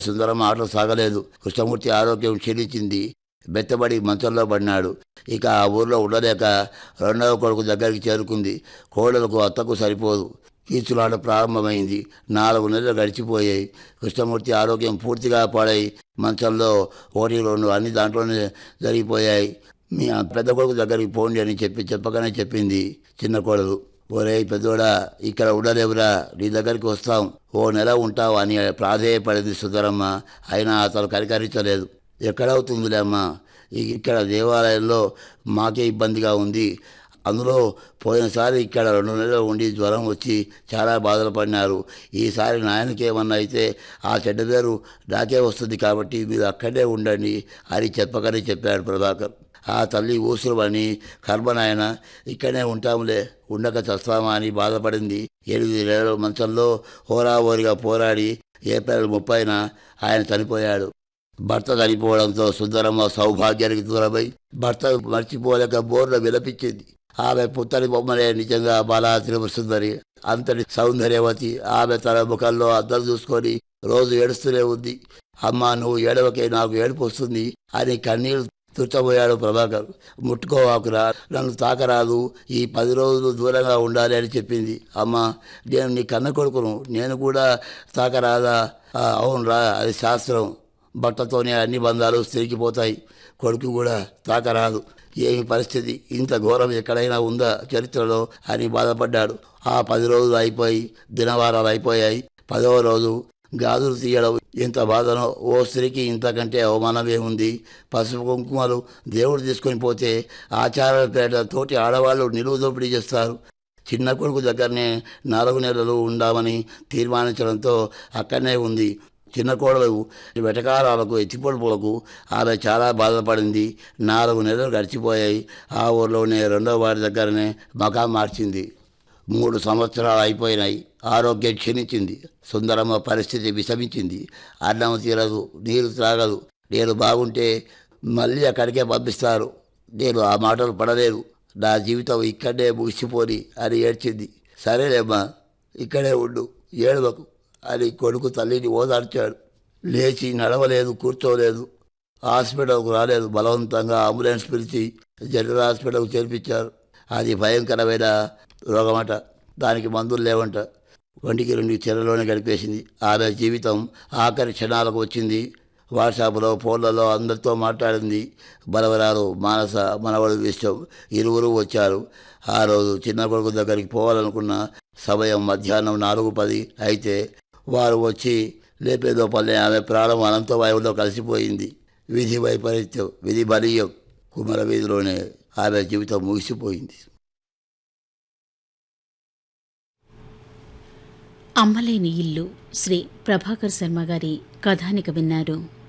సుందరం ఆటలు సాగలేదు కృష్ణమూర్తి ఆరోగ్యం క్షీణించింది బెత్తబడి మంచంలో పడినాడు ఇక ఆ ఊర్లో ఉండలేక రెండవ కొడుకు దగ్గరికి చేరుకుంది కోడలకు అత్తకు సరిపోదు కీచులాట ప్రారంభమైంది నాలుగు నెలలు గడిచిపోయాయి కృష్ణమూర్తి ఆరోగ్యం పూర్తిగా పాడై మంచంలో ఒకటి రెండు అన్ని దాంట్లోనే జరిగిపోయాయి మీ ఆ పెద్ద కొడుకు దగ్గరికి పోండి అని చెప్పి చెప్పగానే చెప్పింది చిన్న కోడలు ఒరే పెద్దోడా ఇక్కడ ఉండలేవురా నీ దగ్గరికి వస్తాం ఓ నెల ఉంటావు అని ప్రాధేయపడింది సుందరమ్మ అయినా అతను కరికరించలేదు ఎక్కడవుతుందిలే అమ్మా ఇ- ఇక్కడ దేవాలయంలో మాకే ఇబ్బందిగా ఉంది అందులో పోయినసారి ఇక్కడ రెండు నెలలు ఉండి జ్వరం వచ్చి చాలా బాధలు పడినారు ఈసారి నాయనకి ఏమన్నా అయితే ఆ చెడ్డ పేరు నాకే వస్తుంది కాబట్టి మీరు అక్కడే ఉండండి అని చెప్పకనే చెప్పాడు ప్రభాకర్ ఆ తల్లి ఊసురువని కర్మనాయన ఇక్కడే ఉంటాములే ఉండక చస్తామా అని బాధపడింది ఎనిమిది నెలల మంచంలో హోరాహోరిగా పోరాడి ఏప్రిల్ ముప్పైన ఆయన చనిపోయాడు భర్త చనిపోవడంతో సుందరమ్మ సౌభాగ్యానికి దూరమై భర్త మర్చిపోలేక బోర్ల విలపించింది ఆమె పుత్తడి బొమ్మలే నిజంగా బాలా త్రిపుర సుందరి అంతటి సౌందర్యవతి ఆమె తన ముఖంలో అద్దం చూసుకొని రోజు ఏడుస్తూనే ఉంది అమ్మా నువ్వు ఏడవకే నాకు ఏడుపు వస్తుంది అని కన్నీళ్లు తుచ్చబోయాడు ప్రభాకర్ ముట్టుకోవాకురా నన్ను తాకరాదు ఈ పది రోజులు దూరంగా ఉండాలి అని చెప్పింది అమ్మా నేను నీ కన్న కొడుకును నేను కూడా తాకరాదా "ఆ, అవునురా అది శాస్త్రం బట్టతోనే అన్ని బంధాలు స్థిరికిపోతాయి కొడుకు కూడా తాకరాదు ఏమి పరిస్థితి ఇంత ఘోరం ఎక్కడైనా ఉందా చరిత్రలో అని బాధపడ్డాడు ఆ పది రోజులు అయిపోయి దినవారాలు అయిపోయాయి పదవ రోజు గాజులు తీయడం ఎంత బాధనో ఓ స్త్రీకి ఇంతకంటే అవమానమే ఉంది పసుపు కుంకుమలు దేవుడు తీసుకొని పోతే ఆచారాల పేట తోటి ఆడవాళ్ళు నిలువు దోపిడీ చేస్తారు చిన్న కొడుకు దగ్గరనే నాలుగు నెలలు ఉండామని తీర్మానించడంతో అక్కడనే ఉంది చిన్న కోడలు వెటకారాలకు ఎత్తిపొడుపులకు ఆమె చాలా బాధపడింది నాలుగు నెలలు గడిచిపోయాయి ఆ ఊర్లోనే రెండో వారి దగ్గరనే మకాం మార్చింది మూడు సంవత్సరాలు అయిపోయినాయి ఆరోగ్యం క్షీణించింది సుందరమ్మ పరిస్థితి విషమించింది అన్నం తీరదు నీరు త్రాగదు నేను బాగుంటే మళ్ళీ అక్కడికే పంపిస్తారు నేను ఆ మాటలు పడలేదు నా జీవితం ఇక్కడే ముగిసిపోని అని ఏడ్చింది సరేలేమ్మా ఇక్కడే ఉండు ఏడవకు అని కొడుకు తల్లిని ఓదార్చాడు లేచి నడవలేదు కూర్చోలేదు హాస్పిటల్కు రాలేదు బలవంతంగా అంబులెన్స్ పిలిచి జనరల్ హాస్పిటల్కు చేర్పించారు అది భయంకరమైన రోగమట దానికి మందులు లేవంట ఒంటికి రెండు చెరలోనే గడిపేసింది ఆమె జీవితం ఆఖరి క్షణాలకు వచ్చింది వాట్సాప్లో ఫోన్లలో అందరితో మాట్లాడింది బలవరాలు మానస మనవడు విషయం ఇరువురు వచ్చారు ఆ రోజు చిన్న కొడుకు దగ్గరికి పోవాలనుకున్న సమయం మధ్యాహ్నం నాలుగు పది అయితే వారు వచ్చి లేపేదో పల్లె ఆమె ప్రాణం అనంత వాయువులో కలిసిపోయింది విధి వైపరీత్యం విధి బలీయం కుమర వీధిలోనే ఆమె జీవితం ముగిసిపోయింది అమ్మలేని ఇల్లు శ్రీ ప్రభాకర్ శర్మ గారి కథానిక విన్నారు